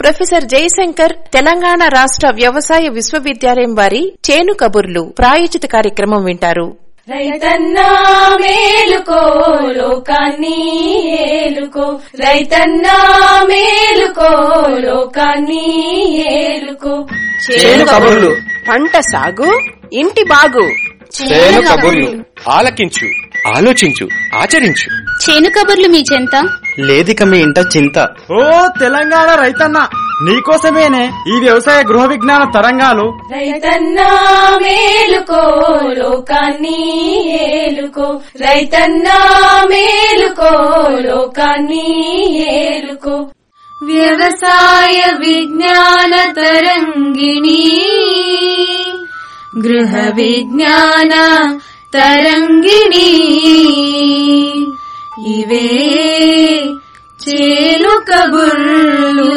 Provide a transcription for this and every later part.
professor Jayashankar Telangana రాష్ట్ర వ్యవసాయ విశ్వవిద్యాలయం వారి చేను కబుర్లు ప్రాయోజిత కార్యక్రమం వింటారు రైతన్నా మేలుకో లోకాన్ని ఏలుకో రైతన్నా మేలుకో లోకాన్ని ఏలుకో చేను కబుర్లు పంట సాగు ఇంటి బాగు చేను కబుర్లు ఆలకించు ఆలోచించు ఆచరించు చేను కబుర్లు మీ చెంత లేదిక మీ ఇంట చింత ఓ తెలంగాణ రైతన్న నీకోసమేనే ఈ వ్యవసాయ గృహ విజ్ఞాన తరంగాలు రైతన్నా మేలుకో లోకాన్ని ఏలుకో రైతన్నా మేలుకో లోకాన్ని ఏలుకో వ్యవసాయ విజ్ఞాన తరంగిణి గృహ విజ్ఞాన తరంగిణి ఇవే చేలు కబుర్లు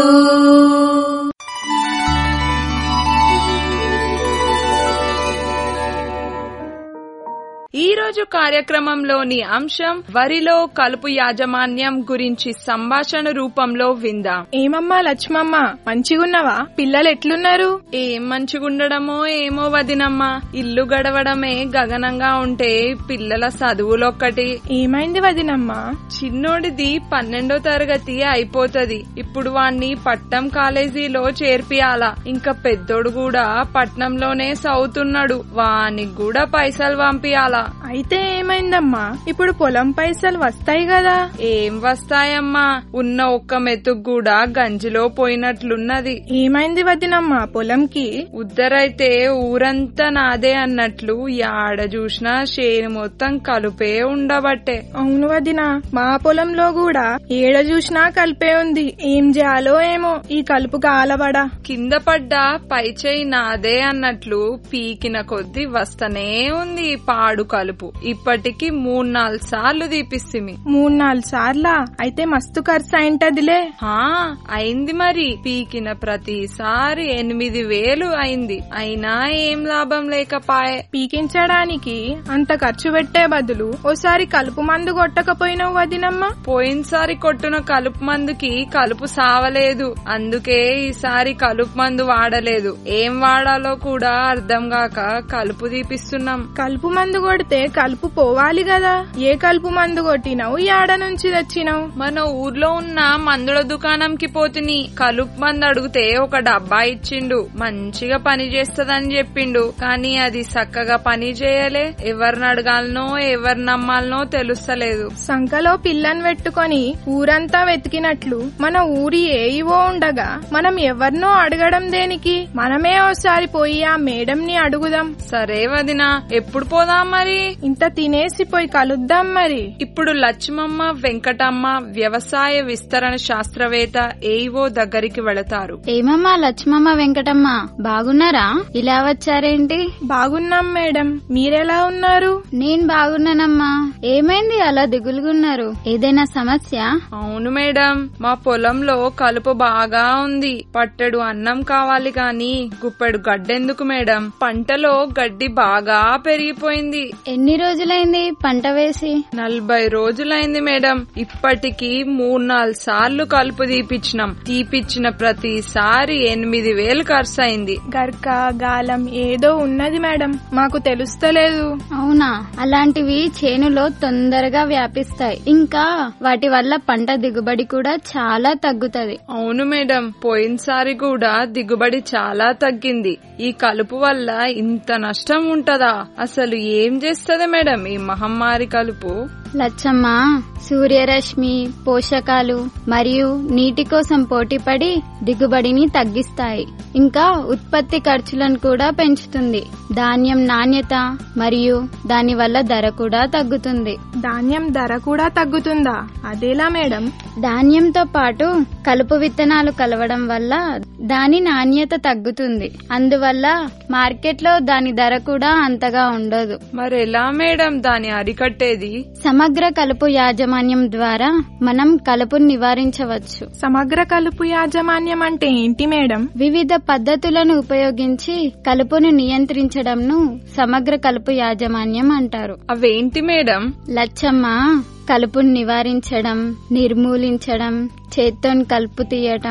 ఈ రోజు కార్యక్రమంలోని అంశం వరిలో కలుపు యాజమాన్యం గురించి సంభాషణ రూపంలో విందాం ఏమమ్మా లక్ష్మమ్మ మంచిగున్నవా పిల్లలు ఎట్లున్నారు ఏం మంచిగుండడమో ఏమో వదినమ్మా ఇల్లు గడవడమే గగనంగా ఉంటే పిల్లల చదువులొక్కటి ఏమైంది వదినమ్మా చిన్నోడిది పన్నెండో తరగతి అయిపోతది ఇప్పుడు వాణ్ణి పట్నం కాలేజీలో చేర్పియాలా ఇంకా పెద్దోడు కూడా పట్నంలోనే చదువుతున్నాడు వానికి కూడా పైసలు పంపియాలా అయితే ఏమైందమ్మా ఇప్పుడు పొలం పైసలు వస్తాయి కదా ఏం వస్తాయమ్మా ఉన్న ఒక్క మెతుకు కూడా గంజిలో పోయినట్లున్నది ఏమైంది వదినమ్మా పొలంకి ఉద్దరైతే ఊరంతా నాదే అన్నట్లు యాడ చూసినా చేను మొత్తం కలుపే ఉండబట్టే అవును వదిన మా పొలంలో కూడా ఏడ చూసినా కలిపే ఉంది ఏం చేయాలో ఏమో ఈ కలుపు కాలబడా కింద పడ్డ పై చేయి నాదే అన్నట్లు పీకిన కొద్దీ వస్తనే ఉంది ఈ పాడు కలుపు ఇప్పటికి మూడు నాలుగు సార్లు తీపిస్తుంది మూడు నాలుగు సార్లా అయితే మస్తు ఖర్చు అయింటదిలే హా అయింది మరి పీకిన ప్రతిసారి ఎనిమిది వేలు అయింది అయినా ఏం లాభం లేకపాయే పీకించడానికి అంత ఖర్చు పెట్టే బదులు ఓసారి కలుపు మందు కొట్టకపోయినావు వదినమ్మ పోయినసారి కొట్టిన కలుపు మందుకి కలుపు సావలేదు అందుకే ఈసారి కలుపు మందు వాడలేదు ఏం వాడాలో కూడా అర్థం కాక కలుపు తీపిస్తున్నాం కలుపు మందు కొడితే కలుపు పోవాలి కదా ఏ కలుపు మందు కొట్టినావు యాడ నుంచి తెచ్చినావు మన ఊర్లో ఉన్న మందుల దుకాణంకి పోతుని కలుపు మందు అడిగితే ఒక డబ్బా ఇచ్చిండు మంచిగా పని చేస్తదని చెప్పిండు కానీ అది చక్కగా పని చేయలే ఎవరిని అడగాలనో ఎవరిని నమ్మాలనో తెలుస్తలేదు సంకలో పిల్లని పెట్టుకొని ఊరంతా వెతికినట్లు మన ఊరి ఏయివో ఉండగా మనం ఎవరినో అడగడం దేనికి మనమే ఓసారి పోయి ఆ మేడంని అడుగుదాం సరే వదినా ఎప్పుడు పోదాం మరి ఇంత తినేసి పోయి కలుద్దాం మరి ఇప్పుడు లక్ష్మమ్మ వెంకటమ్మ వ్యవసాయ విస్తరణ శాస్త్రవేత్త ఏఈఓ దగ్గరికి వెళతారు ఏమమ్మా లక్ష్మమ్మ వెంకటమ్మ బాగున్నారా ఇలా వచ్చారేంటి బాగున్నాం మేడం మీరెలా ఉన్నారు నేను బాగున్నానమ్మా ఏమైంది అలా దిగులుగున్నారు ఏదైనా సమస్య అవును మేడం మా పొలంలో కలుపు బాగా ఉంది పట్టెడు అన్నం కావాలి గాని గుప్పెడు గడ్డెందుకు మేడం పంటలో గడ్డి బాగా పెరిగిపోయింది ఎన్ని రోజులైంది పంట వేసి నలభై రోజులైంది మేడం ఇప్పటికి మూడు నాలుగు సార్లు కలుపు తీపిచ్చినాం తీపిచ్చిన ప్రతిసారి ఎనిమిది వేలు ఖర్చు అయింది గర్క గాలం ఏదో ఉన్నది మేడం మాకు తెలుస్తలేదు అవునా అలాంటివి చేనులో తొందరగా వ్యాపిస్తాయి ఇంకా వాటి వల్ల పంట దిగుబడి కూడా చాలా తగ్గుతది అవును మేడం పోయినసారి కూడా దిగుబడి చాలా తగ్గింది ఈ కలుపు వల్ల ఇంత నష్టం ఉంటదా అసలు ఏం చేస్తది మేడం ఈ మహమ్మారి కలుపు లచ్చమ్మ సూర్యరశ్మి పోషకాలు మరియు నీటి కోసం పోటీపడి దిగుబడిని తగ్గిస్తాయి ఇంకా ఉత్పత్తి ఖర్చులను కూడా పెంచుతుంది ధాన్యం నాణ్యత మరియు దాని వల్ల ధర కూడా తగ్గుతుంది ధాన్యం ధర కూడా తగ్గుతుందా అదేలా మేడం ధాన్యంతో పాటు కలుపు విత్తనాలు కలవడం వల్ల దాని నాణ్యత తగ్గుతుంది అందువల్ల మార్కెట్లో దాని ధర కూడా అంతగా ఉండదు మరెలా మేడం దాని అరికట్టేది సమగ్ర కలుపు యాజమాన్యం ద్వారా మనం కలుపును నివారించవచ్చు సమగ్ర కలుపు యాజమాన్యం అంటే ఏంటి మేడం వివిధ పద్ధతులను ఉపయోగించి కలుపును నియంత్రించడంను సమగ్ర కలుపు యాజమాన్యం అంటారు అవేంటి మేడం లచ్చమ్మ కలుపును నివారించడం నిర్మూలించడం చేత్తోని కలుపు తీయటం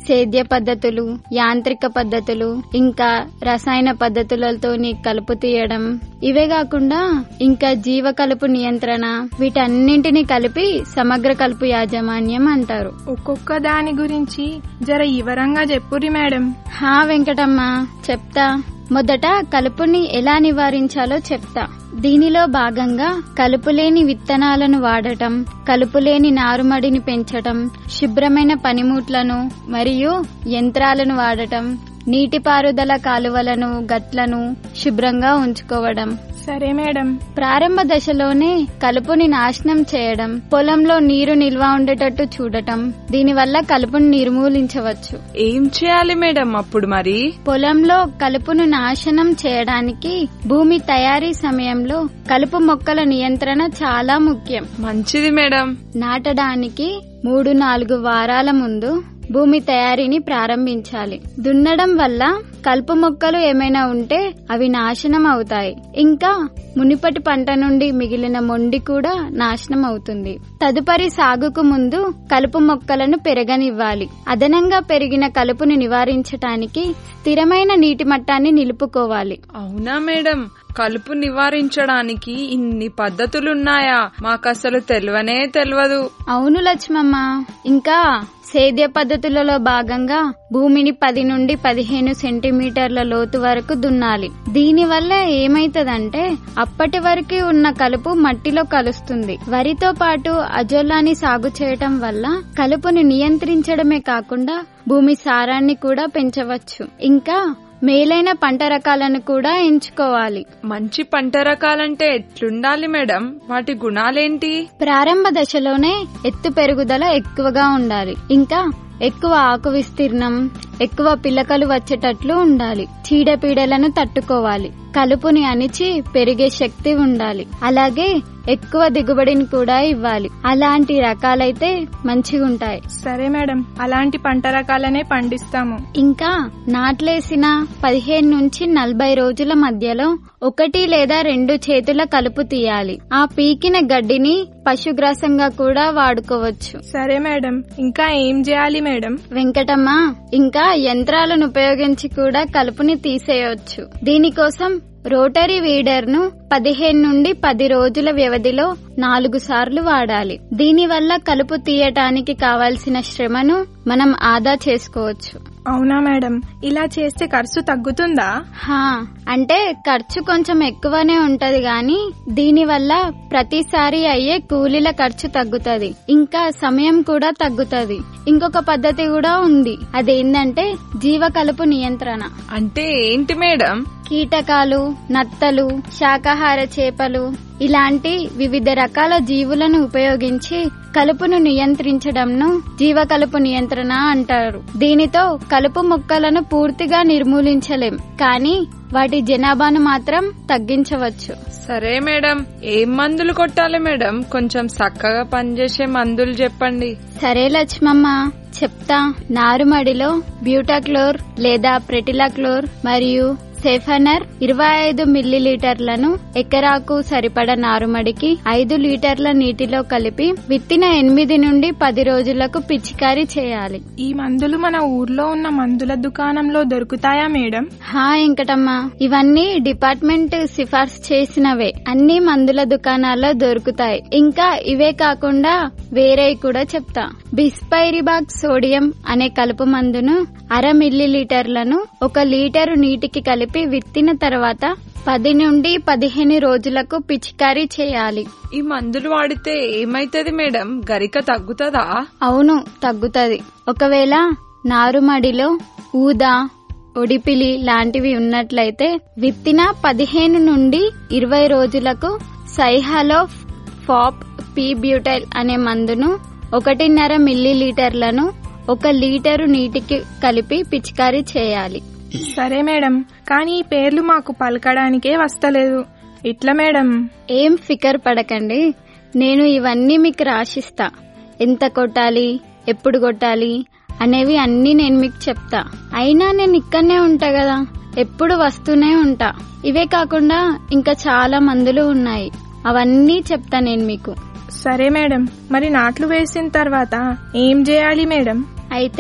సేద్య పద్ధతులు యాంత్రిక పద్ధతులు ఇంకా రసాయన పద్ధతులతోని కలుపు తీయడం ఇవే కాకుండా ఇంకా జీవ కలుపు నియంత్రణ వీటన్నింటినీ కలిపి సమగ్ర కలుపు యాజమాన్యం అంటారు ఒక్కొక్క దాని గురించి జర వివరంగా చెప్పురి మేడం హా వెంకటమ్మ చెప్తా మొదట కలుపుని ఎలా నివారించాలో చెప్తా దీనిలో భాగంగా కలుపులేని విత్తనాలను వాడటం కలుపులేని నారుమడిని పెంచటం శుభ్రమైన పనిముట్లను మరియు యంత్రాలను వాడటం నీటిపారుదల కాలువలను గట్లను శుభ్రంగా ఉంచుకోవడం సరే మేడం ప్రారంభ దశలోనే కలుపుని నాశనం చేయడం పొలంలో నీరు నిల్వ ఉండేటట్టు చూడటం దీనివల్ల కలుపుని నిర్మూలించవచ్చు ఏం చేయాలి మేడం అప్పుడు మరి పొలంలో కలుపును నాశనం చేయడానికి భూమి తయారీ సమయంలో కలుపు మొక్కల నియంత్రణ చాలా ముఖ్యం మంచిది మేడం నాటడానికి మూడు నాలుగు వారాల ముందు భూమి తయారీని ప్రారంభించాలి దున్నడం వల్ల కలుపు మొక్కలు ఏమైనా ఉంటే అవి నాశనం అవుతాయి ఇంకా మునిపటి పంట నుండి మిగిలిన మొండి కూడా నాశనం అవుతుంది తదుపరి సాగుకు ముందు కలుపు మొక్కలను పెరగనివ్వాలి అదనంగా పెరిగిన కలుపుని నివారించటానికి స్థిరమైన నీటి మట్టాన్ని నిలుపుకోవాలి అవునా మేడం కలుపు నివారించడానికి ఇన్ని పద్ధతులున్నాయా మాకసలు తెలియనే తెలియదు అవును లక్ష్మమ్మ ఇంకా సేద్య పద్ధతులలో భాగంగా భూమిని పది నుండి పదిహేను సెంటీమీటర్ల లోతు వరకు దున్నాలి దీనివల్ల ఏమైతదంటే అప్పటి వరకు ఉన్న కలుపు మట్టిలో కలుస్తుంది వరితో పాటు అజోలాని సాగు చేయటం వల్ల కలుపుని నియంత్రించడమే కాకుండా భూమి సారాన్ని కూడా పెంచవచ్చు ఇంకా మేలైన పంట రకాలను కూడా ఎంచుకోవాలి మంచి పంట రకాలంటే ఎట్లుండాలి మేడం వాటి గుణాలేంటి ప్రారంభ దశలోనే ఎత్తు పెరుగుదల ఎక్కువగా ఉండాలి ఇంకా ఎక్కువ ఆకు విస్తీర్ణం ఎక్కువ పిల్లకలు వచ్చేటట్లు ఉండాలి చీడపీడలను తట్టుకోవాలి కలుపుని అణిచి పెరిగే శక్తి ఉండాలి అలాగే ఎక్కువ దిగుబడిని కూడా ఇవ్వాలి అలాంటి రకాలైతే మంచిగుంటాయి సరే మేడం అలాంటి పంట రకాలనే పండిస్తాము ఇంకా నాట్లేసిన పదిహేను నుంచి నలభై రోజుల మధ్యలో ఒకటి లేదా రెండు చేతుల కలుపు తీయాలి ఆ పీకిన గడ్డిని పశుగ్రాసంగా కూడా వాడుకోవచ్చు సరే మేడం ఇంకా ఏం చేయాలి మేడం వెంకటమ్మ ఇంకా యంత్రాలను ఉపయోగించి కూడా కలుపుని తీసేయవచ్చు దీనికోసం రోటరీ వీడర్ ను పదిహేను నుండి పది రోజుల వ్యవధిలో నాలుగు సార్లు వాడాలి దీనివల్ల కలుపు తీయటానికి కావాల్సిన శ్రమను మనం ఆదా చేసుకోవచ్చు అవునా మేడం ఇలా చేస్తే ఖర్చు తగ్గుతుందా హా అంటే ఖర్చు కొంచెం ఎక్కువనే ఉంటది గాని దీనివల్ల ప్రతిసారి అయ్యే కూలీల ఖర్చు తగ్గుతది ఇంకా సమయం కూడా తగ్గుతది ఇంకొక పద్ధతి కూడా ఉంది అదేంటంటే జీవ కలుపు నియంత్రణ అంటే ఏంటి మేడం కీటకాలు నత్తలు శాకాహార చేపలు ఇలాంటి వివిధ రకాల జీవులను ఉపయోగించి కలుపును నియంత్రించడంను జీవ కలుపు నియంత్రణ అంటారు దీనితో కలుపు మొక్కలను పూర్తిగా నిర్మూలించలేం కానీ వాటి జనాభాను మాత్రం తగ్గించవచ్చు సరే మేడం ఏం మందులు కొట్టాలి మేడం కొంచెం చక్కగా పనిచేసే మందులు చెప్పండి సరే లక్ష్మమ్మ చెప్తా నారుమడిలో బ్యూటాక్లోర్ లేదా ప్రెటిలాక్లోర్ మరియు సెఫనర్ ఇరవై ఐదు మిల్లీలీటర్లను ఎకరాకు సరిపడ నారుమడికి ఐదు లీటర్ల నీటిలో కలిపి విత్తిన ఎనిమిది నుండి పది రోజులకు పిచికారీ చేయాలి ఈ మందులు మన ఊర్లో ఉన్న మందుల దుకాణంలో దొరుకుతాయా మేడం హా వెంకటమ్మ ఇవన్నీ డిపార్ట్మెంట్ సిఫార్సు చేసినవే అన్ని మందుల దుకాణాల్లో దొరుకుతాయి ఇంకా ఇవే కాకుండా వేరే కూడా చెప్తా బిస్పైరిబాగ్ సోడియం అనే కలుపు మందును అర మిల్లీ లీటర్లను ఒక లీటరు నీటికి కలిపి విత్తిన తర్వాత పది నుండి పదిహేను రోజులకు పిచికారీ చేయాలి ఈ మందులు వాడితే ఏమైతది మేడం గరిక తగ్గుతుందా అవును తగ్గుతది ఒకవేళ నారుమడిలో ఊదా ఒడిపిలి లాంటివి ఉన్నట్లయితే విత్తిన పదిహేను నుండి ఇరవై రోజులకు సైహాలో ఫాప్ పీ బ్యూటైల్ అనే మందును ఒకటిన్నర మిల్లీ లీటర్లను ఒక లీటరు నీటికి కలిపి పిచికారీ చేయాలి సరే మేడం కానీ ఈ పేర్లు మాకు పలకడానికే వస్తలేదు ఇట్లా మేడం ఏం ఫికర్ పడకండి నేను ఇవన్నీ మీకు రాసిస్తా ఎంత కొట్టాలి ఎప్పుడు కొట్టాలి అనేవి అన్నీ నేను మీకు చెప్తా అయినా నేను ఇక్కడనే ఉంటా కదా ఎప్పుడు వస్తూనే ఉంటా ఇవే కాకుండా ఇంకా చాలా మందులు ఉన్నాయి అవన్నీ చెప్తా నేను మీకు సరే మేడం మరి నాట్లు వేసిన తర్వాత ఏం చేయాలి మేడం అయితే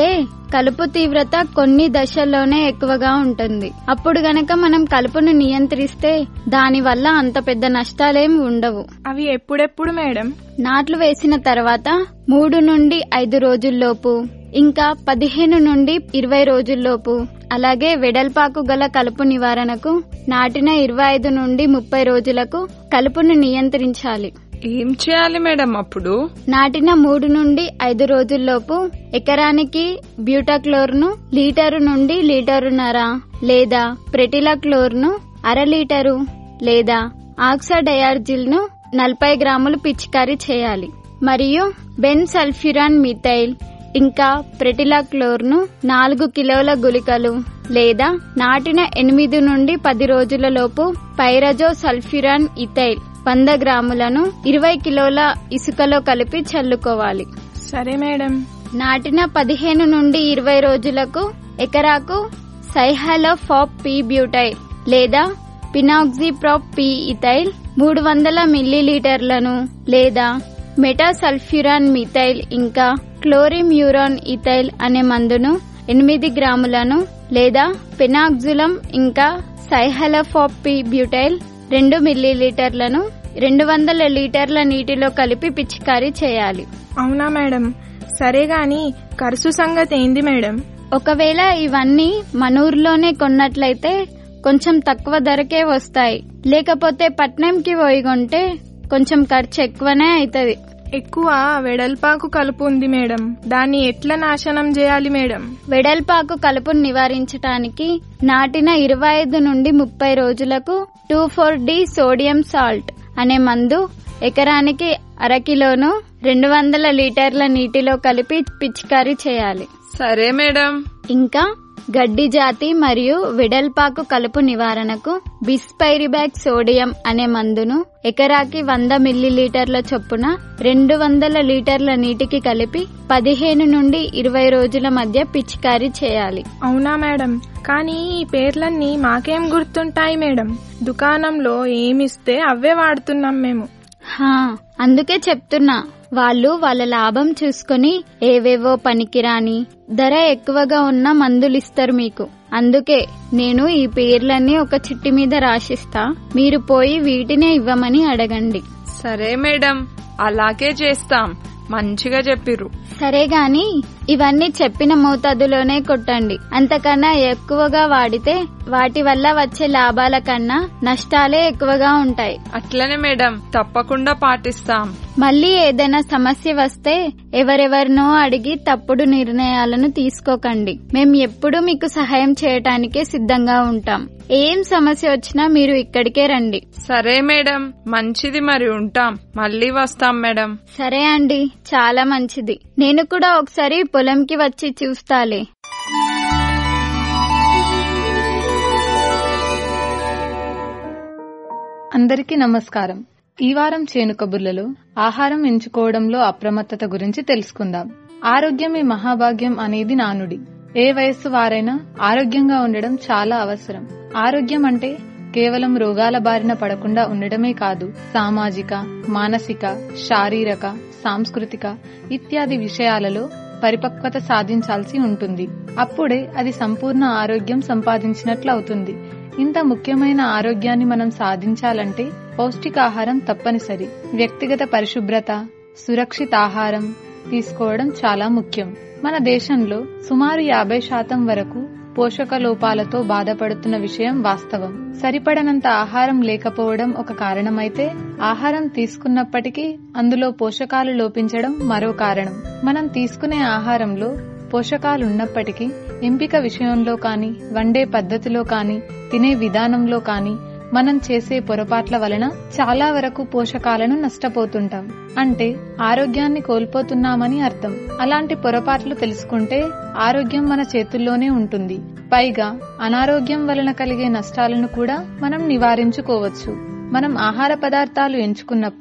కలుపు తీవ్రత కొన్ని దశల్లోనే ఎక్కువగా ఉంటుంది అప్పుడు గనక మనం కలుపును నియంత్రిస్తే దానివల్ల అంత పెద్ద నష్టాలేమి ఉండవు అవి ఎప్పుడెప్పుడు మేడం నాట్లు వేసిన తర్వాత మూడు నుండి ఐదు రోజుల్లోపు ఇంకా పదిహేను నుండి ఇరవై రోజుల్లోపు అలాగే వెడల్పాకు గల కలుపు నివారణకు నాటిన ఇరవై ఐదు నుండి ముప్పై రోజులకు కలుపును నియంత్రించాలి ఏం చేయాలి మేడం అప్పుడు నాటిన మూడు నుండి ఐదు రోజుల్లోపు ఎకరానికి బ్యూటాక్లోర్ను లీటరు నుండి లీటరున్నర లేదా ప్రెటిలాక్లోర్ను అర లీటరు లేదా ఆక్సాడయార్జిల్ ను నలభై గ్రాములు పిచికారీ చేయాలి మరియు బెన్ సల్ఫ్యూరాన్ మిథైల్ ఇంకా ప్రెటిలాక్లోర్ను నాలుగు కిలోల గుళికలు లేదా నాటిన ఎనిమిది నుండి పది రోజుల లోపు పైరజో సల్ఫ్యూరాన్ ఇథైల్ వంద గ్రాములను ఇరవై కిలోల ఇసుకలో కలిపి చల్లుకోవాలి సరే మేడం నాటిన పదిహేను నుండి ఇరవై రోజులకు ఎకరాకు సైహాలోఫాప్ పి బ్యూటైల్ లేదా పినాక్సిప్రాప్ పి ఇథైల్ మూడు వందల మిల్లీలీటర్లను లేదా మెటాసల్ఫ్యూరాన్ మిథైల్ ఇంకా క్లోరిమ్యూరాన్ ఇథైల్ అనే మందును ఎనిమిది గ్రాములను లేదా పెనాక్జులం ఇంకా సైహలఫాప్ పి బ్యూటైల్ రెండు మిల్లీలీటర్లను రెండు వందల లీటర్ల నీటిలో కలిపి పిచికారీ చేయాలి అవునా మేడం సరే గాని ఖర్చు సంగతి ఏంది మేడం ఒకవేళ ఇవన్నీ మన ఊర్లోనే కొన్నట్లయితే కొంచెం తక్కువ ధరకే వస్తాయి లేకపోతే పట్నంకి పోయి కొంటే కొంచెం ఖర్చు ఎక్కువనే అవుతుంది ఎక్కువ వెడల్పాకు కలుపు ఉంది మేడం దాన్ని ఎట్లా నాశనం చేయాలి మేడం వెడల్పాకు కలుపును నివారించటానికి నాటిన ఇరవై ఐదు నుండి ముప్పై రోజులకు two four D sodium salt అనే మందు ఎకరానికి అరకిలోను రెండు వందల లీటర్ల నీటిలో కలిపి పిచికారీ చేయాలి సరే మేడం ఇంకా గడ్డి జాతి మరియు వెడల్పాకు కలుపు నివారణకు బిస్పైరిబ్యాక్ సోడియం అనే మందును ఎకరాకి వంద మిల్లీలీటర్ల చొప్పున రెండు వందల లీటర్ల నీటికి కలిపి పదిహేను నుండి ఇరవై రోజుల మధ్య పిచికారీ చేయాలి అవునా మేడం కానీ ఈ పేర్లన్నీ మాకేం గుర్తుంటాయి మేడం దుకాణంలో ఏమిస్తే అవే వాడుతున్నాం మేము హా అందుకే చెప్తున్నా వాళ్ళు వాళ్ళ లాభం చూసుకుని ఏవేవో పనికిరాని ధర ఎక్కువగా ఉన్న మందులిస్తారు మీకు అందుకే నేను ఈ పేర్లన్నీ ఒక చిట్టి మీద రాసిస్తా మీరు పోయి వీటినే ఇవ్వమని అడగండి సరే మేడం అలాగే చేస్తాం మంచిగా చెప్పిర్రు సరే గాని ఇవన్నీ చెప్పిన మోతాదులోనే కొట్టండి అంతకన్నా ఎక్కువగా వాడితే వాటి వల్ల వచ్చే లాభాల కన్నా నష్టాలే ఎక్కువగా ఉంటాయి అట్లనే మేడం తప్పకుండా పాటిస్తాం మళ్ళీ ఏదైనా సమస్య వస్తే ఎవరెవరినో అడిగి తప్పుడు నిర్ణయాలను తీసుకోకండి మేం ఎప్పుడూ మీకు సహాయం చేయటానికే సిద్ధంగా ఉంటాం ఏం సమస్య వచ్చినా మీరు ఇక్కడికే రండి సరే మేడం మంచిది మరి ఉంటాం మళ్ళీ వస్తాం మేడం సరే అండి చాలా మంచిది నేను కూడా ఒకసారి పొలంకి వచ్చి చూస్తాలే అందరికీ నమస్కారం ఈ వారం చేను కబుర్లలో ఆహారం ఎంచుకోవడంలో అప్రమత్తత గురించి తెలుసుకుందాం ఆరోగ్యమే మహాభాగ్యం అనేది నానుడి ఏ వయస్సు వారైనా ఆరోగ్యంగా ఉండడం చాలా అవసరం ఆరోగ్యం అంటే కేవలం రోగాల బారిన పడకుండా ఉండడమే కాదు సామాజిక మానసిక శారీరక సాంస్కృతిక ఇత్యాది విషయాలలో పరిపక్వత సాధించాల్సి ఉంటుంది అప్పుడే అది సంపూర్ణ ఆరోగ్యం సంపాదించినట్లు అవుతుంది ఇంత ముఖ్యమైన ఆరోగ్యాన్ని మనం సాధించాలంటే పౌష్టికాహారం తప్పనిసరి వ్యక్తిగత పరిశుభ్రత సురక్షిత ఆహారం తీసుకోవడం చాలా ముఖ్యం మన దేశంలో సుమారు యాభై శాతం వరకు పోషక లోపాలతో బాధపడుతున్న విషయం వాస్తవం సరిపడనంత ఆహారం లేకపోవడం ఒక కారణమైతే ఆహారం తీసుకున్నప్పటికీ అందులో పోషకాలు లోపించడం మరో కారణం మనం తీసుకునే ఆహారంలో పోషకాలున్నప్పటికీ ఎంపిక విషయంలో కానీ వండే పద్ధతిలో కానీ తినే విధానంలో కానీ మనం చేసే పొరపాట్ల వలన చాలా వరకు పోషకాలను నష్టపోతుంటాం అంటే ఆరోగ్యాన్ని కోల్పోతున్నామని అర్థం అలాంటి పొరపాట్లు తెలుసుకుంటే ఆరోగ్యం మన చేతుల్లోనే ఉంటుంది పైగా అనారోగ్యం వలన కలిగే నష్టాలను కూడా మనం నివారించుకోవచ్చు మనం ఆహార పదార్థాలు ఎంచుకున్నప్పుడు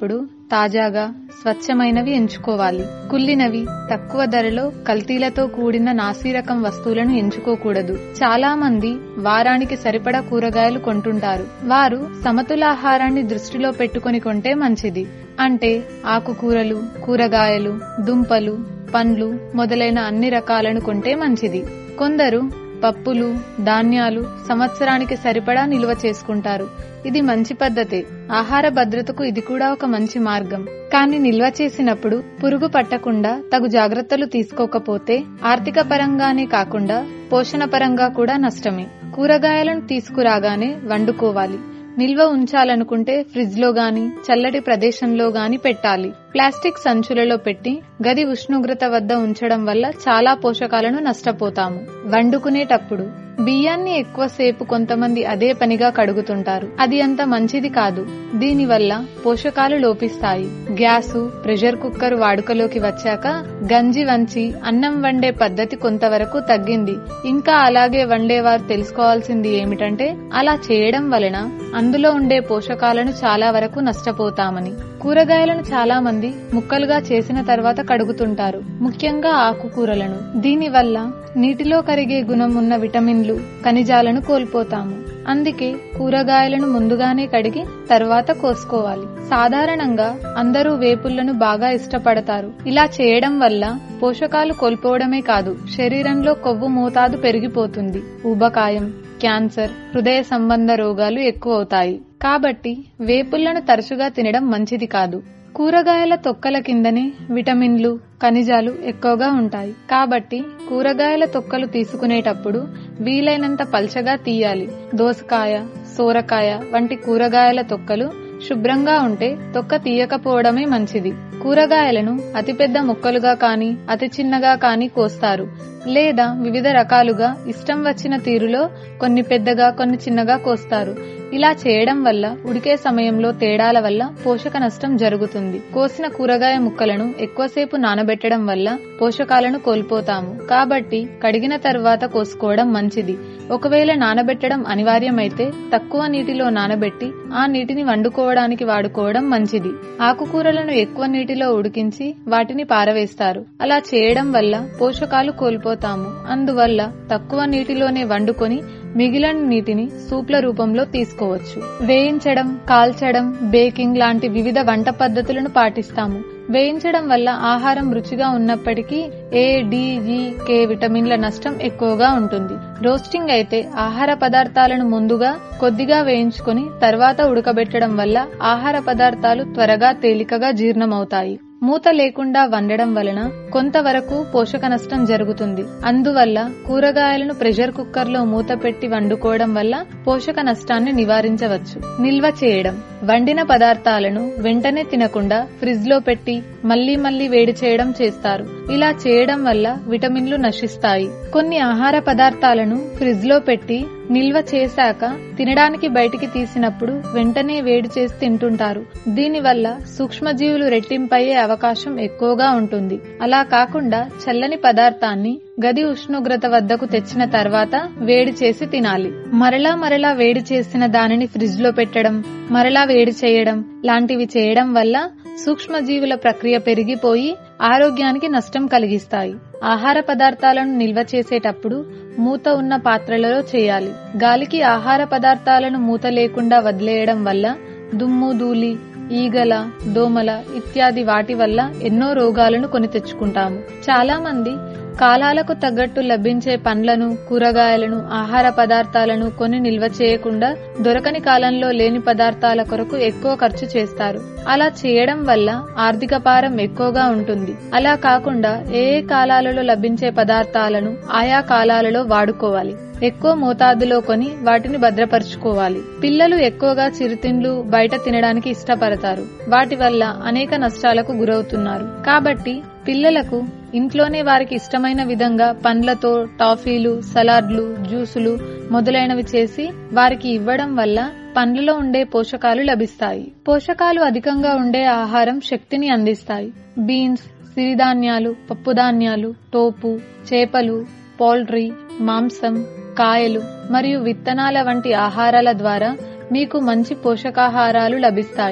తాజాగా స్వచ్ఛమైనవి ఎంచుకోవాలి కుళ్ళినవి తక్కువ ధరలో కల్తీలతో కూడిన నాసిరకం వస్తువులను ఎంచుకోకూడదు చాలా మంది వారానికి సరిపడా కూరగాయలు కొంటుంటారు వారు సమతులాహారాన్ని దృష్టిలో పెట్టుకుని కొంటే మంచిది అంటే ఆకుకూరలు కూరగాయలు దుంపలు పండ్లు మొదలైన అన్ని రకాలను కొంటే మంచిది కొందరు పప్పులు ధాన్యాలు సంవత్సరానికి సరిపడా నిల్వ చేసుకుంటారు ఇది మంచి పద్ధతే ఆహార భద్రతకు ఇది కూడా ఒక మంచి మార్గం కానీ నిల్వ చేసినప్పుడు పురుగు పట్టకుండా తగు జాగ్రత్తలు తీసుకోకపోతే ఆర్థిక పరంగానే కాకుండా పోషణ పరంగా కూడా నష్టమే కూరగాయలను తీసుకురాగానే వండుకోవాలి నిల్వ ఉంచాలనుకుంటే ఫ్రిడ్జ్ లో గాని చల్లటి ప్రదేశంలో గాని పెట్టాలి ప్లాస్టిక్ సంచులలో పెట్టి గది ఉష్ణోగ్రత వద్ద ఉంచడం వల్ల చాలా పోషకాలను నష్టపోతాము వండుకునేటప్పుడు బియ్యాన్ని ఎక్కువసేపు కొంతమంది అదే పనిగా కడుగుతుంటారు అది అంత మంచిది కాదు దీనివల్ల పోషకాలు లోపిస్తాయి గ్యాసు ప్రెషర్ కుక్కర్ వాడుకలోకి వచ్చాక గంజి వంచి అన్నం వండే పద్ధతి కొంతవరకు తగ్గింది ఇంకా అలాగే వండేవారు తెలుసుకోవాల్సింది ఏమిటంటే అలా చేయడం వలన అందులో ఉండే పోషకాలను చాలా వరకు నష్టపోతామని కూరగాయలను చాలా మంది ముక్కలుగా చేసిన తర్వాత కడుగుతుంటారు ముఖ్యంగా ఆకుకూరలను దీనివల్ల నీటిలో కరిగే గుణం ఉన్న విటమిన్లు ఖనిజాలను కోల్పోతాము అందుకే కూరగాయలను ముందుగానే కడిగి తర్వాత కోసుకోవాలి సాధారణంగా అందరూ వేపుళ్లను బాగా ఇష్టపడతారు ఇలా చేయడం వల్ల పోషకాలు కోల్పోవడమే కాదు శరీరంలో కొవ్వు మోతాదు పెరిగిపోతుంది ఊబకాయం క్యాన్సర్ హృదయ సంబంధ రోగాలు ఎక్కువవుతాయి కాబట్టి వేపుళ్లను తరచుగా తినడం మంచిది కాదు కూరగాయల తొక్కల కిందనే విటమిన్లు ఖనిజాలు ఎక్కువగా ఉంటాయి కాబట్టి కూరగాయల తొక్కలు తీసుకునేటప్పుడు వీలైనంత పల్చగా తీయాలి దోసకాయ సోరకాయ వంటి కూరగాయల తొక్కలు శుభ్రంగా ఉంటే తొక్క తీయకపోవడమే మంచిది కూరగాయలను అతిపెద్ద ముక్కలుగా కాని అతి చిన్నగా కాని కోస్తారు లేదా వివిధ రకాలుగా ఇష్టం వచ్చిన తీరులో కొన్ని పెద్దగా కొన్ని చిన్నగా కోస్తారు ఇలా చేయడం వల్ల ఉడికే సమయంలో తేడాల వల్ల పోషక నష్టం జరుగుతుంది కోసిన కూరగాయ ముక్కలను ఎక్కువసేపు నానబెట్టడం వల్ల పోషకాలను కోల్పోతాము కాబట్టి కడిగిన తర్వాత కోసుకోవడం మంచిది ఒకవేళ నానబెట్టడం అనివార్యమైతే తక్కువ నీటిలో నానబెట్టి ఆ నీటిని వండుకోవడానికి వాడుకోవడం మంచిది ఆకుకూరలను ఎక్కువ నీటిలో ఉడికించి వాటిని పారవేస్తారు అలా చేయడం వల్ల పోషకాలు కోల్పోతాము అందువల్ల తక్కువ నీటిలోనే వండుకొని మిగిలిన నీటిని సూప్ల రూపంలో తీసుకోవచ్చు వేయించడం కాల్చడం బేకింగ్ లాంటి వివిధ వంట పద్ధతులను పాటిస్తాము వేయించడం వల్ల ఆహారం రుచిగా ఉన్నప్పటికీ ఏ డి ఈ కే విటమిన్ల నష్టం ఎక్కువగా ఉంటుంది రోస్టింగ్ అయితే ఆహార పదార్థాలను ముందుగా కొద్దిగా వేయించుకొని తర్వాత ఉడకబెట్టడం వల్ల ఆహార పదార్థాలు త్వరగా తేలికగా జీర్ణమవుతాయి మూత లేకుండా వండడం వలన కొంతవరకు పోషక నష్టం జరుగుతుంది అందువల్ల కూరగాయలను ప్రెషర్ కుక్కర్ లో మూత పెట్టి వండుకోవడం వల్ల పోషక నష్టాన్ని నివారించవచ్చు నిల్వ చేయడం వండిన పదార్థాలను వెంటనే తినకుండా ఫ్రిడ్జ్ లో పెట్టి మళ్లీ మళ్లీ వేడి చేయడం చేస్తారు ఇలా చేయడం వల్ల విటమిన్లు నశిస్తాయి కొన్ని ఆహార పదార్థాలను ఫ్రిడ్జ్ లో పెట్టి నిల్వ చేశాక తినడానికి బయటికి తీసినప్పుడు వెంటనే వేడి చేసి తింటుంటారు దీనివల్ల సూక్ష్మజీవులు రెట్టింపయ్యే అవకాశం ఎక్కువగా ఉంటుంది అలా కాకుండా చల్లని పదార్థాన్ని గది ఉష్ణోగ్రత వద్దకు తెచ్చిన తర్వాత వేడి చేసి తినాలి మరలా మరలా వేడి చేసిన దానిని ఫ్రిడ్జ్ లో పెట్టడం మరలా వేడి చేయడం లాంటివి చేయడం వల్ల సూక్ష్మజీవుల ప్రక్రియ పెరిగిపోయి ఆరోగ్యానికి నష్టం కలిగిస్తాయి ఆహార పదార్థాలను నిల్వ చేసేటప్పుడు మూత ఉన్న పాత్రలలో చేయాలి గాలికి ఆహార పదార్థాలను మూత లేకుండా వదిలేయడం వల్ల దుమ్ము ధూళి ఈగల దోమల ఇత్యాది వాటి వల్ల ఎన్నో రోగాలను కొని తెచ్చుకుంటాము చాలా మంది కాలాలకు తగ్గట్టు లభించే పండ్లను కూరగాయలను ఆహార పదార్థాలను కొని నిల్వ చేయకుండా దొరకని కాలంలో లేని పదార్థాల కొరకు ఎక్కువ ఖర్చు చేస్తారు అలా చేయడం వల్ల ఆర్థిక భారం ఎక్కువగా ఉంటుంది అలా కాకుండా ఏ ఏ కాలాలలో లభించే పదార్థాలను ఆయా కాలాలలో వాడుకోవాలి ఎక్కువ మోతాదులో కొని వాటిని భద్రపరుచుకోవాలి పిల్లలు ఎక్కువగా చిరుతిండ్లు బయట తినడానికి ఇష్టపడతారు వాటి వల్ల అనేక నష్టాలకు గురవుతున్నారు కాబట్టి పిల్లలకు ఇంట్లోనే వారికి ఇష్టమైన విధంగా పండ్లతో టాఫీలు సలాడ్లు జ్యూసులు మొదలైనవి చేసి వారికి ఇవ్వడం వల్ల పండ్లలో ఉండే పోషకాలు లభిస్తాయి పోషకాలు అధికంగా ఉండే ఆహారం శక్తిని అందిస్తాయి బీన్స్ సిరిధాన్యాలు పప్పుధాన్యాలు టోపు చేపలు పౌల్ట్రీ మాంసం కాయలు మరియు విత్తనాల వంటి ఆహారాల ద్వారా మీకు మంచి పోషకాహారాలు లభిస్తాయి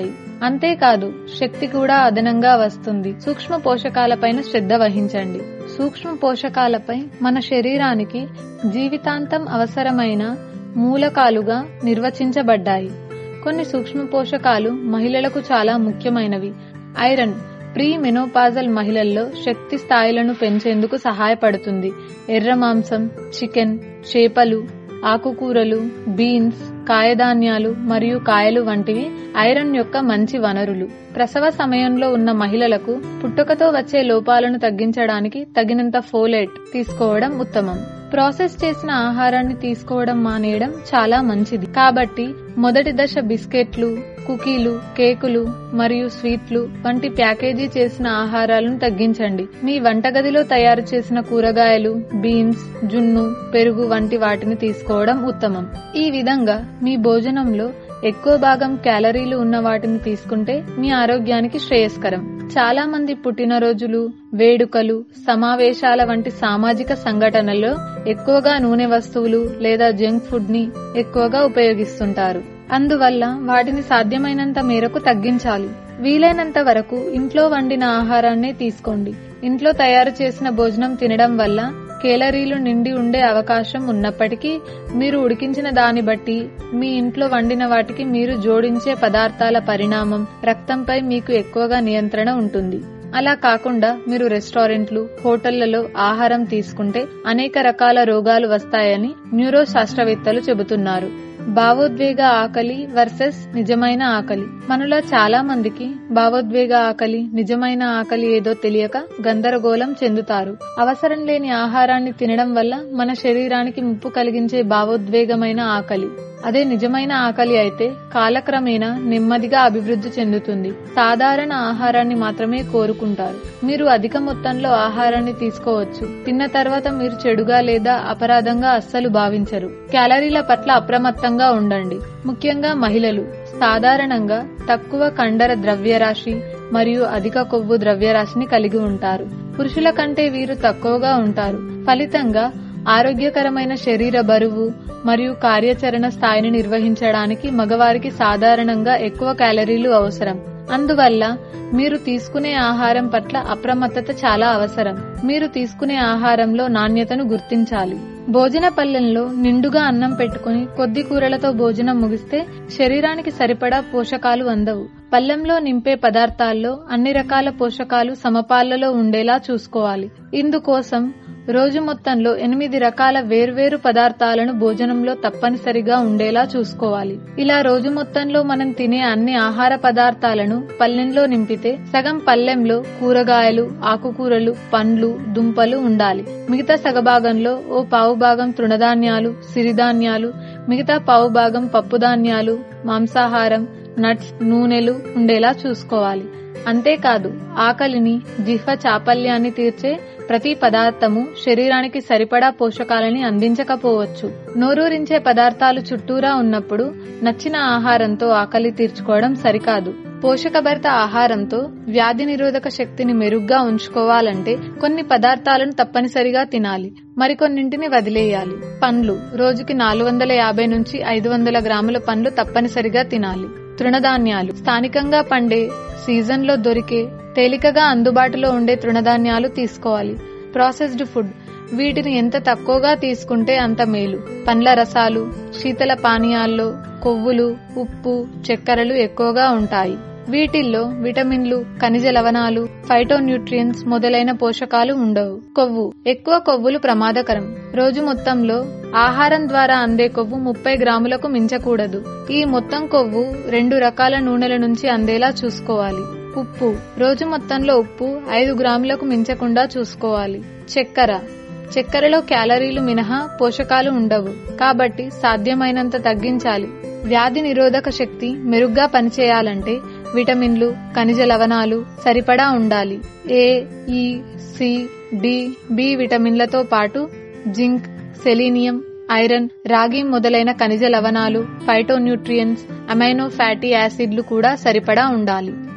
అంతేకాదు శక్తి కూడా అదనంగా వస్తుంది సూక్ష్మ పోషకాలపైన శ్రద్ధ వహించండి సూక్ష్మ పోషకాలపై మన శరీరానికి జీవితాంతం అవసరమైన మూలకాలుగా నిర్వచించబడ్డాయి కొన్ని సూక్ష్మ పోషకాలు మహిళలకు చాలా ముఖ్యమైనవి ఐరన్ ప్రీ మెనోపాజల్ మహిళల్లో శక్తి స్థాయిలను పెంచేందుకు సహాయపడుతుంది ఎర్ర మాంసం చికెన్ చేపలు ఆకుకూరలు బీన్స్ కాయధాన్యాలు మరియు కాయలు వంటివి ఐరన్ యొక్క మంచి వనరులు ప్రసవ సమయంలో ఉన్న మహిళలకు పుట్టుకతో వచ్చే లోపాలను తగ్గించడానికి తగినంత ఫోలేట్ తీసుకోవడం ఉత్తమం ప్రాసెస్ చేసిన ఆహారాన్ని తీసుకోవడం మానేయడం చాలా మంచిది కాబట్టి మొదటి దశ బిస్కెట్లు కుకీలు కేకులు మరియు స్వీట్లు వంటి ప్యాకేజీ చేసిన ఆహారాలను తగ్గించండి మీ వంటగదిలో తయారు చేసిన కూరగాయలు బీన్స్ జున్ను పెరుగు వంటి వాటిని తీసుకోవడం ఉత్తమం ఈ విధంగా మీ భోజనంలో ఎక్కువ భాగం క్యాలరీలు ఉన్న వాటిని తీసుకుంటే మీ ఆరోగ్యానికి శ్రేయస్కరం చాలా మంది పుట్టినరోజులు వేడుకలు సమావేశాల వంటి సామాజిక సంఘటనల్లో ఎక్కువగా నూనె వస్తువులు లేదా జంక్ ఫుడ్ ని ఎక్కువగా ఉపయోగిస్తుంటారు అందువల్ల వాటిని సాధ్యమైనంత మేరకు తగ్గించాలి వీలైనంత వరకు ఇంట్లో వండిన ఆహారాన్నే తీసుకోండి ఇంట్లో తయారు చేసిన భోజనం తినడం వల్ల కేలరీలు నిండి ఉండే అవకాశం ఉన్నప్పటికీ మీరు ఉడికించిన దాన్ని బట్టి మీ ఇంట్లో వండిన వాటికి మీరు జోడించే పదార్థాల పరిణామం రక్తంపై మీకు ఎక్కువగా నియంత్రణ ఉంటుంది అలా కాకుండా మీరు రెస్టారెంట్లు హోటళ్లలో ఆహారం తీసుకుంటే అనేక రకాల రోగాలు వస్తాయని న్యూరో శాస్త్రవేత్తలు చెబుతున్నారు భావోద్వేగ ఆకలి వర్సెస్ నిజమైన ఆకలి మనలో చాలా మందికి భావోద్వేగ ఆకలి నిజమైన ఆకలి ఏదో తెలియక గందరగోళం చెందుతారు అవసరం లేని ఆహారాన్ని తినడం వల్ల మన శరీరానికి ముప్పు కలిగించే భావోద్వేగమైన ఆకలి అదే నిజమైన ఆకలి అయితే కాలక్రమేణా నెమ్మదిగా అభివృద్ధి చెందుతుంది సాధారణ ఆహారాన్ని మాత్రమే కోరుకుంటారు మీరు అధిక మొత్తంలో ఆహారాన్ని తీసుకోవచ్చు తిన్న తర్వాత మీరు చెడుగా లేదా అపరాధంగా అస్సలు భావించరు క్యాలరీల పట్ల అప్రమత్తంగా ఉండండి ముఖ్యంగా మహిళలు సాధారణంగా తక్కువ కండర ద్రవ్యరాశి మరియు అధిక కొవ్వు ద్రవ్యరాశిని కలిగి ఉంటారు పురుషుల కంటే వీరు తక్కువగా ఉంటారు ఫలితంగా ఆరోగ్యకరమైన శరీర బరువు మరియు కార్యాచరణ స్థాయిని నిర్వహించడానికి మగవారికి సాధారణంగా ఎక్కువ క్యాలరీలు అవసరం అందువల్ల మీరు తీసుకునే ఆహారం పట్ల అప్రమత్తత చాలా అవసరం మీరు తీసుకునే ఆహారంలో నాణ్యతను గుర్తించాలి భోజన పల్లెంలో నిండుగా అన్నం పెట్టుకుని కొద్ది కూరలతో భోజనం ముగిస్తే శరీరానికి సరిపడా పోషకాలు అందవు పల్లెంలో నింపే పదార్థాల్లో అన్ని రకాల పోషకాలు సమపాళ్లలో ఉండేలా చూసుకోవాలి ఇందుకోసం రోజు మొత్తంలో ఎనిమిది రకాల వేర్వేరు పదార్థాలను భోజనంలో తప్పనిసరిగా ఉండేలా చూసుకోవాలి ఇలా రోజు మొత్తంలో మనం తినే అన్ని ఆహార పదార్థాలను పల్లెంలో నింపితే సగం పల్లెంలో కూరగాయలు ఆకుకూరలు పండ్లు దుంపలు ఉండాలి మిగతా సగభాగంలో ఓ పావు భాగం తృణధాన్యాలు సిరిధాన్యాలు మిగతా పావు భాగం పప్పుధాన్యాలు మాంసాహారం నట్స్ నూనెలు ఉండేలా చూసుకోవాలి అంతేకాదు ఆకలిని జిహ్వ చాపల్యాన్ని తీర్చే ప్రతి పదార్థము శరీరానికి సరిపడా పోషకాలని అందించకపోవచ్చు నోరూరించే పదార్థాలు చుట్టూరా ఉన్నప్పుడు నచ్చిన ఆహారంతో ఆకలి తీర్చుకోవడం సరికాదు పోషకభరిత ఆహారంతో వ్యాధి నిరోధక శక్తిని మెరుగ్గా ఉంచుకోవాలంటే కొన్ని పదార్థాలను తప్పనిసరిగా తినాలి మరికొన్నింటిని వదిలేయాలి పండ్లు రోజుకి నాలుగు వందల యాభై నుంచి ఐదు వందల గ్రాముల పండ్లు తప్పనిసరిగా తినాలి తృణధాన్యాలు స్థానికంగా పండే సీజన్లో దొరికే తేలికగా అందుబాటులో ఉండే తృణధాన్యాలు తీసుకోవాలి ప్రాసెస్డ్ ఫుడ్ వీటిని ఎంత తక్కువగా తీసుకుంటే అంత మేలు పండ్ల రసాలు శీతల పానీయాల్లో కొవ్వులు ఉప్పు చక్కెరలు ఎక్కువగా ఉంటాయి వీటిల్లో విటమిన్లు ఖనిజ లవణాలు ఫైటోన్యూట్రియన్స్ మొదలైన పోషకాలు ఉండవు కొవ్వు ఎక్కువ కొవ్వులు ప్రమాదకరం రోజు మొత్తంలో ఆహారం ద్వారా అందే కొవ్వు ముప్పై గ్రాములకు మించకూడదు ఈ మొత్తం కొవ్వు రెండు రకాల నూనెల నుంచి అందేలా చూసుకోవాలి ఉప్పు రోజు మొత్తంలో ఉప్పు ఐదు గ్రాములకు మించకుండా చూసుకోవాలి చక్కెర చక్కెరలో క్యాలరీలు మినహా పోషకాలు ఉండవు కాబట్టి సాధ్యమైనంత తగ్గించాలి వ్యాధి నిరోధక శక్తి మెరుగ్గా పనిచేయాలంటే విటమిన్లు ఖనిజ లవణాలు సరిపడా ఉండాలి ఏ ఈ సి డి బి విటమిన్లతో పాటు జింక్ సెలీనియం ఐరన్ రాగి మొదలైన ఖనిజ లవణాలు ఫైటోన్యూట్రియన్స్ అమైనో ఫ్యాటీ యాసిడ్లు కూడా సరిపడా ఉండాలి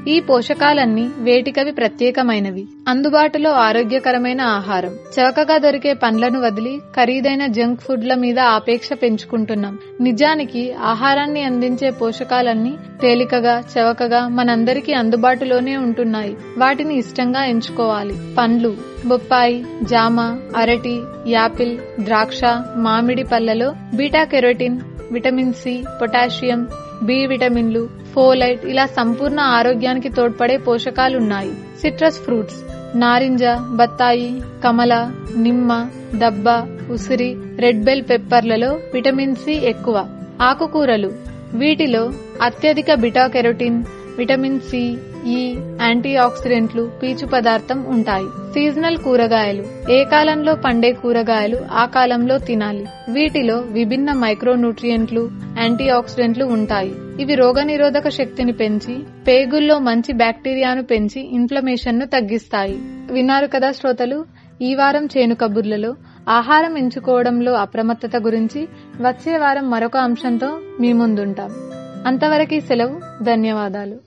ఈ పోషకాలన్నీ వేటికవి ప్రత్యేకమైనవి అందుబాటులో ఆరోగ్యకరమైన ఆహారం చవకగా దొరికే పండ్లను వదిలి ఖరీదైన జంక్ ఫుడ్ల మీద ఆపేక్ష పెంచుకుంటున్నాం నిజానికి ఆహారాన్ని అందించే పోషకాలన్నీ తేలికగా చవకగా మనందరికీ అందుబాటులోనే ఉంటున్నాయి వాటిని ఇష్టంగా ఎంచుకోవాలి పండ్లు బొప్పాయి జామ అరటి యాపిల్ ద్రాక్ష మామిడి పళ్లలో beta carotene vitamin C potassium B విటమిన్లు ఫోలైట్ ఇలా సంపూర్ణ ఆరోగ్యానికి తోడ్పడే పోషకాలున్నాయి సిట్రస్ ఫ్రూట్స్ నారింజ బత్తాయి కమల నిమ్మ దబ్బ ఉసిరి రెడ్ బెల్ పెప్పర్లలో విటమిన్ సి ఎక్కువ ఆకుకూరలు వీటిలో అత్యధిక beta carotene vitamin C E యాంటీ ఆక్సిడెంట్లు పీచు పదార్థం ఉంటాయి సీజనల్ కూరగాయలు ఏ కాలంలో పండే కూరగాయలు ఆ కాలంలో తినాలి వీటిలో విభిన్న మైక్రోన్యూట్రియంట్లు యాంటీ ఆక్సిడెంట్లు ఉంటాయి ఇవి రోగనిరోధక శక్తిని పెంచి పేగుల్లో మంచి బ్యాక్టీరియాను పెంచి ఇన్ఫ్లమేషన్ ను తగ్గిస్తాయి విన్నారు కదా శ్రోతలు ఈ వారం చేను కబుర్లలో ఆహారం ఎంచుకోవడంలో అప్రమత్తత గురించి వచ్చే వారం మరొక అంశంతో మీ ముందుంటాం అంతవరకు సెలవు ధన్యవాదాలు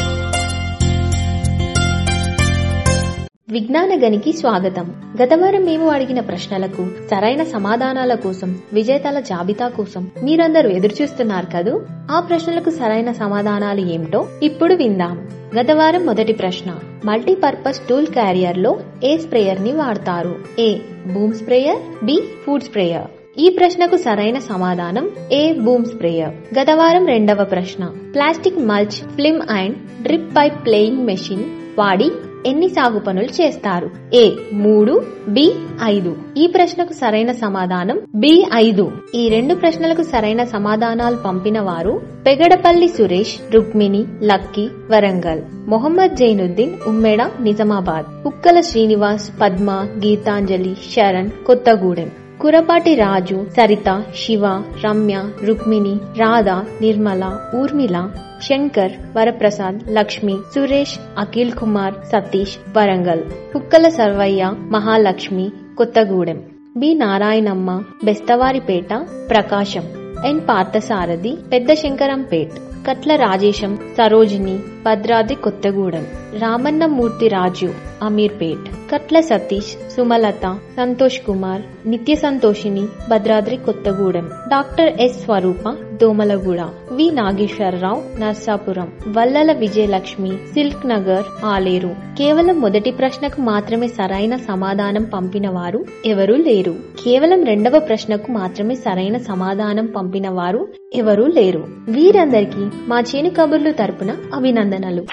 విజ్ఞాన గనికి స్వాగతం గత వారం మేము అడిగిన ప్రశ్నలకు సరైన సమాధానాల కోసం విజేతల జాబితా కోసం మీరందరూ ఎదురుచూస్తున్నారు కదూ ఆ ప్రశ్నలకు సరైన సమాధానాలు ఏమిటో ఇప్పుడు విందాం గత వారం మొదటి ప్రశ్న మల్టీపర్పస్ టూల్ క్యారియర్ లో ఏ స్ప్రేయర్ ని వాడతారు A boom sprayer B foot sprayer ఈ ప్రశ్నకు సరైన సమాధానం ఏ బూమ్ స్ప్రేయర్ గత వారం రెండవ ప్రశ్న plastic mulch film and drip pipe playing machine వాడి ఎన్ని సాగు పనులు చేస్తారు ఏ మూడు బి ఐదు ఈ ప్రశ్నకు సరైన సమాధానం బి ఐదు ఈ రెండు ప్రశ్నలకు సరైన సమాధానాలు పంపిన వారు పెగడపల్లి సురేష్ రుక్మిణి లక్కీ వరంగల్ మొహమ్మద్ జైనుద్దీన్ ఉమ్మెడ నిజామాబాద్ ఉక్కల శ్రీనివాస్ పద్మ గీతాంజలి శరణ్ కొత్తగూడెం కురపాటి రాజు సరిత శివ రమ్య రుక్మిణి రాధ నిర్మల ఊర్మిళ శంకర్ వరప్రసాద్ లక్ష్మి సురేష్ అఖిల్ కుమార్ సతీష్ వరంగల్ కుక్కల సర్వయ్య మహాలక్ష్మి కొత్తగూడెం బి నారాయణమ్మ బెస్తవారిపేట ప్రకాశం ఎన్ పార్థసారథి పెద్ద శంకరంపేట్ కట్ల రాజేశం సరోజిని భద్రాద్రి కొత్తగూడెం రామన్నమూర్తి రాజు అమీర్పేట్ కట్ల Satish Sumalatha Santosh Kumar Nitya Santoshini Bhadradri Kothagudem doctor S Swaroopa Domalguda V Nageswara Rao Narsapuram Vallala Vijayalakshmi silk Nagar Aleru కేవలం మొదటి ప్రశ్నకు మాత్రమే సరైన సమాధానం పంపిన వారు ఎవరూ లేరు కేవలం రెండవ ప్రశ్నకు మాత్రమే సరైన సమాధానం పంపిన వారు ఎవరూ లేరు వీరందరికీ మా చేను కబుర్లు తరపున అభినందనలు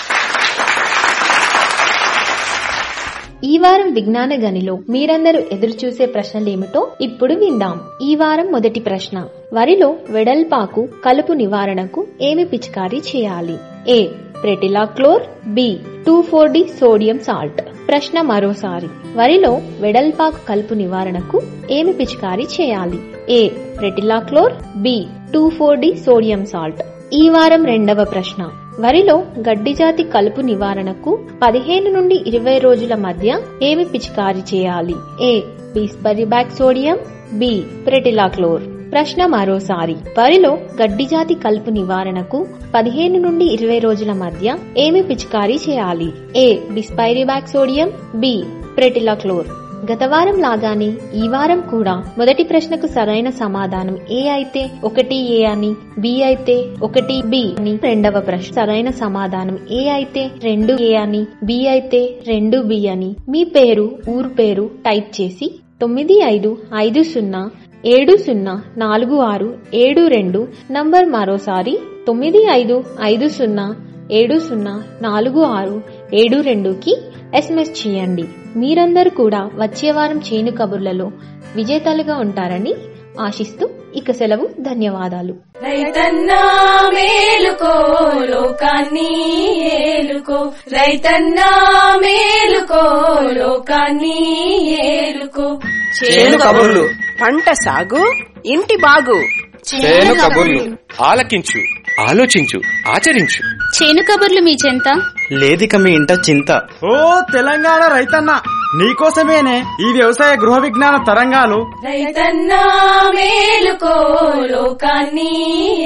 ఈ వారం విజ్ఞాన గనిలో మీరందరూ ఎదురు చూసే ప్రశ్నలేమిటో ఇప్పుడు విందాం ఈ వారం మొదటి ప్రశ్న వరిలో వెడల్పాకు కలుపు నివారణకు ఏమి పిచికారీ చేయాలి A pretilachlor B two four D sodium salt ప్రశ్న మరోసారి వరిలో వెడల్పాకు కలుపు నివారణకు ఏమి పిచికారీ చేయాలి A pretilachlor B two four D sodium salt ఈ వారం రెండవ ప్రశ్న వరిలో గడ్డి జాతి కలుపు నివారణకు పదిహేను నుండి ఇరవై రోజుల మధ్య ఏమి పిచికారీ చేయాలి A bispyribac sodium B pretilachlor ప్రశ్న మరోసారి వరిలో గడ్డి జాతి కలుపు నివారణకు పదిహేను నుండి ఇరవై రోజుల మధ్య ఏమి పిచికారీ చేయాలి A bispyribac sodium B pretilachlor గత వారం లాగానే ఈ వారం కూడా మొదటి ప్రశ్నకు సరైన సమాధానం ఏ అయితే ఒకటి ఏ అని బి అయితే ఒకటి బి అని రెండవ ప్రశ్న సరైన సమాధానం ఏ అయితే రెండు ఏ అని బి అయితే రెండు బి అని మీ పేరు ఊరు పేరు టైప్ చేసి తొమ్మిది ఐదు ఐదు సున్నా ఏడు సున్నా నాలుగు ఆరు ఏడు రెండు నంబర్ మరోసారి తొమ్మిది ఐదు ఐదు సున్నా ఏడు సున్నా నాలుగు ఆరు ఏడు రెండుకి ఎస్ఎంఎస్ చేయండి మీరందరూ కూడా వచ్చే వారం చేను కబుర్లలో విజేతలుగా ఉంటారని ఆశిస్తూ ఇక సెలవు ధన్యవాదాలు రైతన్నా మేలుకో లోకాన్ని ఏలుకో రైతన్నా మేలుకో లోకాన్ని ఏలుకో చేను కబుర్లు పంట సాగు ఇంటి బాగు చేను కబుర్లు ఆలకించు ఆలోచించు ఆచరించు చేను కబుర్లు మీ చెంత లేదిక మీ ఇంట చింత ఓ తెలంగాణ రైతన్న నీకోసమేనే ఈ వ్యవసాయ గృహ విజ్ఞాన తరంగాలు రైతన్నా మేలుకో లోకాన్ని ఏలుకో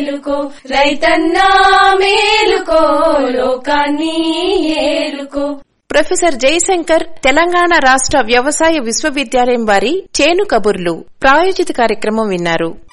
ఏలుకో రైతన్నా మేలుకో లోకాన్ని ఏలుకో ప్రొఫెసర్ జయశంకర్ తెలంగాణ రాష్ట్ర వ్యవసాయ విశ్వవిద్యాలయం వారి చేను కబుర్లు ప్రాయోజిత కార్యక్రమం విన్నారు